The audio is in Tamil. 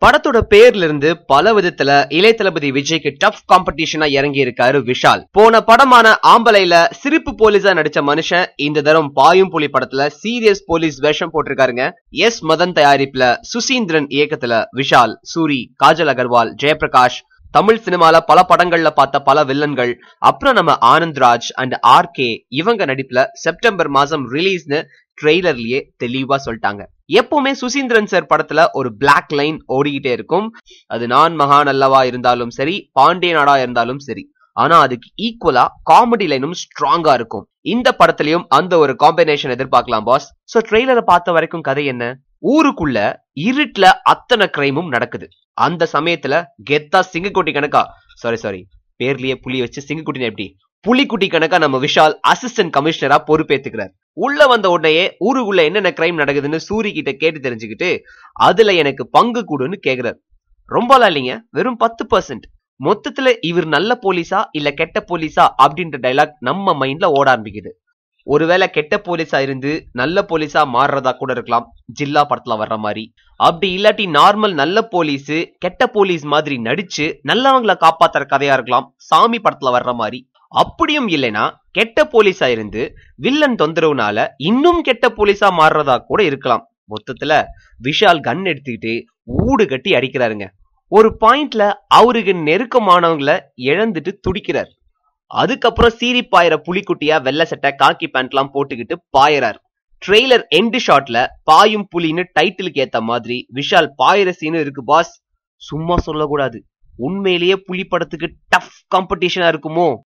படத்தோட பேர்ல இருந்து பல விதத்துல இளைய தளபதி விஜய்க்கு டஃப் காம்படிஷனா இறங்கி இருக்காரு விஷால் போன படமான ஆம்பலைல சிரிப்பு போலீஸா நடிச்ச மனுஷன் இந்த தரம் பாயும் புலி படத்துல சீரியஸ் போலீஸ் வேஷம் போட்டிருக்காருங்க எஸ் மதன் தயாரிப்புல சுசீந்திரன் இயக்கத்துல விஷால் சூரி காஜல் அகர்வால் ஜெயபிரகாஷ் தமிழ் சினிமால பல படங்கள்ல பார்த்த பல வில்லன்கள் அப்புறம் நம்ம ஆனந்த்ராஜ் அண்ட் ஆர்கே இவங்க நடிப்புல செப்டம்பர் மாசம் ரிலீஸ்னு ட்ரெய்லர்லயே தெளிவா சொல்லிட்டாங்க எப்பவுமே சுசீந்திரன் சார் படத்துல ஒரு பிளாக் லைன் ஓடிக்கிட்டே இருக்கும் அது நான் மகான் அல்லவா இருந்தாலும் சரி பாண்டிய நாடா இருந்தாலும் சரி ஆனா அதுக்கு ஈக்குவலா காமெடி லைனும் ஸ்ட்ராங்கா இருக்கும் இந்த படத்திலையும் அந்த ஒரு காம்பினேஷன் எதிர்பார்க்கலாம் பாஸ் சோ ட்ரெய்லரை பார்த்த வரைக்கும் கதை என்ன ஊருக்குள்ள இருட்டுல அத்தனை கிரைமும் நடக்குது அந்த சமயத்துல கெத்தா சிங்கக்குட்டி கணக்கா சாரி சாரி பேர்லயே புலி வச்சு சிங்கக்குட்டின எப்படி புலிக்குட்டி கணக்கா நம்ம விஷால் அசிஸ்டன்ட் கமிஷனரா பொறுப்பேத்துக்கிறார் உள்ள வந்த உடனே ஊருக்குள்ள என்னென்ன கிரைம் நடக்குதுன்னு சூரி கிட்ட கேட்டு தெரிஞ்சுக்கிட்டு அதுல எனக்கு பங்கு கூடுன்னு கேக்குறாரு ரொம்பலாம் இல்லைங்க வெறும் பத்து பர்சன்ட் மொத்தத்துல இவர் நல்ல போலீஸா இல்ல கெட்ட போலீஸா அப்படின்ற டைலாக் நம்ம மைண்ட்ல ஓட ஆரம்பிக்குது ஒருவேளை கெட்ட போலீஸா இருந்து நல்ல போலீஸா மாறுறதா கூட இருக்கலாம் ஜில்லா படத்துல வர்ற மாதிரி அப்படி இல்லாட்டி நார்மல் நல்ல போலீஸ் கெட்ட போலீஸ் மாதிரி நடிச்சு நல்லவங்களை காப்பாத்துற கதையா இருக்கலாம் சாமி படத்துல வர்ற மாதிரி அப்படியும் இல்லைன்னா கெட்ட போலீஸா இருந்து வில்லன் தொந்தரவுனால இன்னும் கெட்ட போலீஸா மாறுறதா கூட இருக்கலாம் மொத்தத்துல விஷால் கன் எடுத்துக்கிட்டு ஊடு கட்டி அடிக்கிறாருங்க ஒரு பாயிண்ட்ல அவருக்கு நெருக்கமானவங்கள இழந்துட்டு துடிக்கிறார் அதுக்கப்புறம் சீறி பாயிற புலிக்குட்டியா வெள்ளை சட்டை காக்கி பேண்ட் எல்லாம் போட்டுக்கிட்டு பாயறார் ட்ரெய்லர் எண்டு ஷாட்ல பாயும் புலின்னு டைட்டிலுக்கு ஏத்த மாதிரி விஷால் பாயிற சீனு இருக்கு பாஸ் சும்மா சொல்லக்கூடாது உண்மையிலேயே புலி படத்துக்கு டஃப் காம்படிஷனா இருக்குமோ